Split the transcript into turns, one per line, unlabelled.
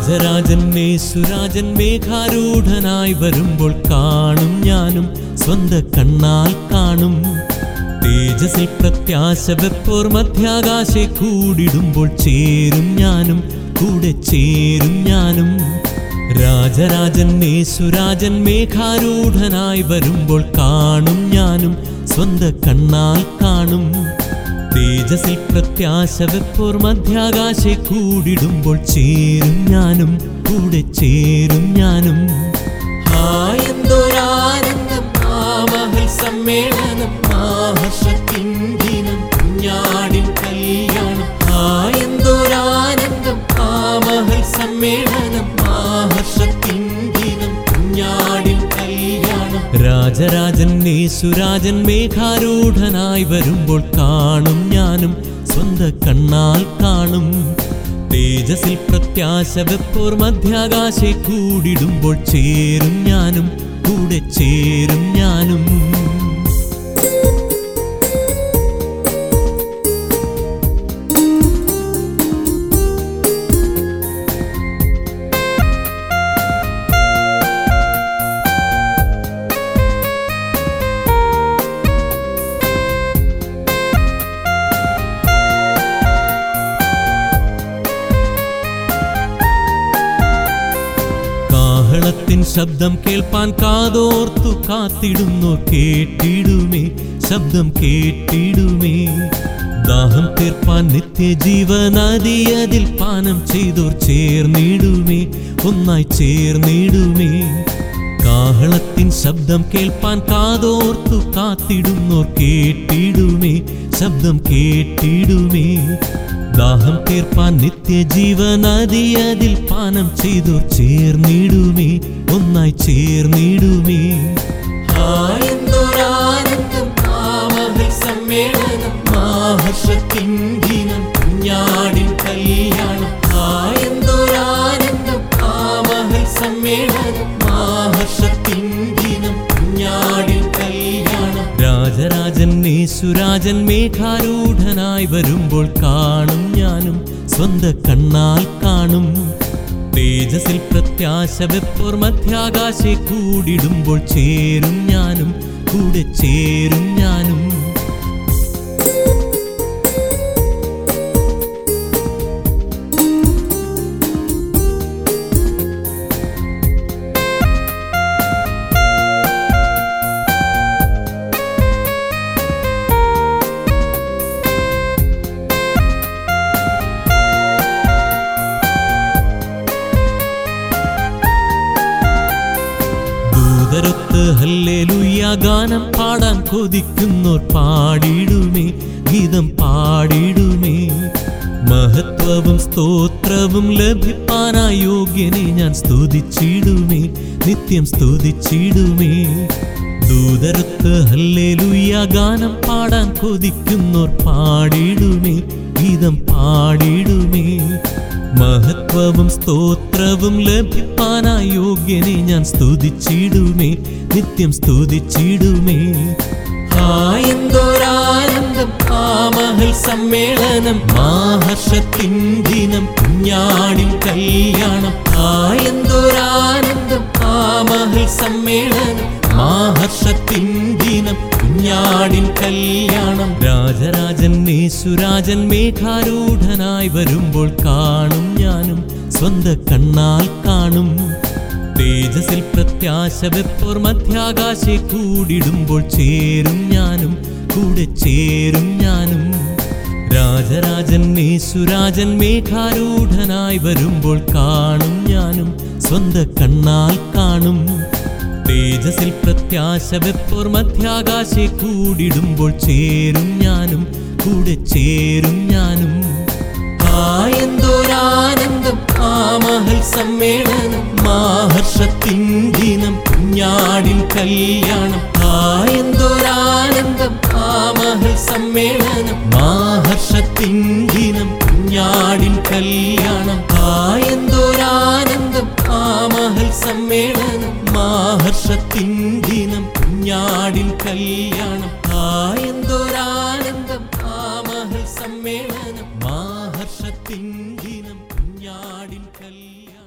രാജരാജൻ മേസുരാജൻ മേഘാരൂഢനായി വരുമ്പോൾ കാണും ഞാനും സ്വന്ത കണ്ണാൽ കാണും തേജസിൽ പ്രത്യാശ വെപ്പോർ മധ്യാകാശെ കൂടിടുമ്പോൾ ചേരും ഞാനും കൂടെ ചേരും ഞാനും രാജരാജൻ മേസുരാജൻ മേഘാരൂഢനായി വരുമ്പോൾ കാണും ഞാനും സ്വന്ത കണ്ണാൽ കാണും തേജസിൽ പ്രത്യാശ വെപ്പോർ മധ്യാകാശെ കൂടിടുമ്പോൾ ചേരും ഞാനും കൂടെ ചേരും ഞാനും ഹായെന്തോരാനന്ദം മാമഹൽ സമ്മേളനം മാഹർഷത്തിൻ ദിനം കുഞ്ഞാടിൻ കല്യാണം ഹായെന്തോരാനന്ദം മാമഹൽ സമ്മേളനം മാഹർഷത്തിൻ ദിനം കുഞ്ഞാടിൻ കല്യാണം രാജരാജൻ നേസുരാജൻ മേഘാരൂഢനായി വരുമ്പോൾ കാണും ഞാനും സ്വന്ത കണ്ണാൽ കാണും തേജസിൽ പ്രത്യാശ വെപ്പോർ മധ്യാകാശെ കൂടിടുമ്പോൾ ചേരും ഞാനും കൂടെ ചേരും ഞാനും കാഹളത്തിൻ ശബ്ദം കേൾപ്പാൻ കാതോർത്തു കാത്തിടുന്നു കേട്ടിടുമേ ശബ്ദം കേട്ടിടുമേ ദാഹം തീർപ്പാൻ നിത്യജീവനദി അതിൽ പാനം ചെയ്തോർ ചേർന്നിടുമേ ഒന്നായി ചേർന്നിടുമേ കാഹളത്തിൻ ശബ്ദം കേൾപ്പാൻ കാതോർത്തു കാത്തിടുന്നോർ കേട്ടിടുമേ ശബ്ദം കേട്ടിടുമേ ദാഹം തീർപ്പാൻ നിത്യജീവനദി അതിൽ പാനം ചെയ്തോർ ചേർന്നിടുമേ ഒന്നായി ചേർന്നിടുമേ ഹായെന്തോരാനന്ദം മാമഹൽ സമ്മേളനം മാഹർഷത്തിൻ ദിനം കുഞ്ഞാടിൻ കല്യാണം ഹായെന്തോരാനന്ദം മാമഹൽ സമ്മേളനം മാഹർഷത്തിൻ ദിനം കുഞ്ഞാടിൻ കല്യാണം രാജരാജൻ നേസുരാജൻ മേഘാരൂഢനായി വരുമ്പോൾ കാണും ഞാനും സ്വന്ത കണ്ണാൽ കാണും തേജസിൽ പ്രത്യാശ വെപ്പോർ മധ്യാകാശെ കൂടിടുമ്പോൾ ചേരും ഞാനും കൂടെ ചേരും ഞാനും ദൂതരൊത്ത് ഹല്ലേലൂയ ഗാനം പാടാൻ കൊതിക്കുന്നോർ പാടിടുമേ ഗീതം പാടിടുമേ മഹത്വവും സ്തോത്രവും ലഭിപ്പാനായി യോഗ്യനെ ഞാൻ സ്തുതിച്ചിടുമേ നിത്യം സ്തുതിച്ചിടുമേ ദൂതരത്ത് ഹല്ലേലൂയ ഗാനം പാടാൻ കൊതിക്കുന്നോർ പാടിടുമേ ഗീതം പാടിടുമേ മഹത്വവും സ്തോത്രവും ലഭിപ്പാനായി യോഗ്യനെ ഞാൻ സ്തുതിച്ചിടുമേ നിത്യം സ്തുതിച്ചിടുമേ ഹായെന്തോരാനന്ദം മാമഹൽ സമ്മേളനം മാഹർഷത്തിൻ ദിനം കുഞ്ഞാടിൻ കല്യാണം ഹായെന്തോരാനന്ദം മാമഹൽ സമ്മേളനം മാഹർഷത്തിൻ ദിനം കുഞ്ഞാടിൻ കല്യാണം രാജരാജൻ നേസുരാജൻ മേഘാരൂഢനായി വരുമ്പോൾ കാണും ഞാനും സ്വന്ത കണ്ണാൽ കാണും തേജസിൽ പ്രത്യാശ വെപ്പോർ മധ്യാകാശെ കൂടിടുമ്പോൾ ചേരും ഞാനും കൂടെ ചേരും ഞാനും രാജരാജൻ നേസുരാജൻ മേഘാരൂഢനായി വരുമ്പോൾ കാണും ഞാനും സ്വന്ത കണ്ണാൽ കാണും തേജസിൽ പ്രത്യാശ വെപ്പോർ മധ്യാകാശെ കൂടിടുമ്പോൾ ചേരും ഞാനും കൂടെ ചേരും ഞാനും ഹായെന്തോരാനന്ദം മാമഹൽ സമ്മേളനം മാഹർഷത്തിൻ ദിനം കുഞ്ഞാടിൻ കല്യാണം ഹായെന്തോരാനന്ദം മാമഹൽ സമ്മേളനം മാഹർഷത്തിൻ ദിനം കുഞ്ഞാടിൻ കല്യാണം ഹായെന്തോരാനന്ദം മാമഹൽ സമ്മേളനം മാഹർഷത്തിൻ ദിനം കുഞ്ഞാടിൻ കല്യാണം ഹായെന്തോരാനന്ദം മാമഹൽ സമ്മേളനം മാഹർഷത്തിൻ ദിനം കുഞ്ഞാടിൻ കല്യാണം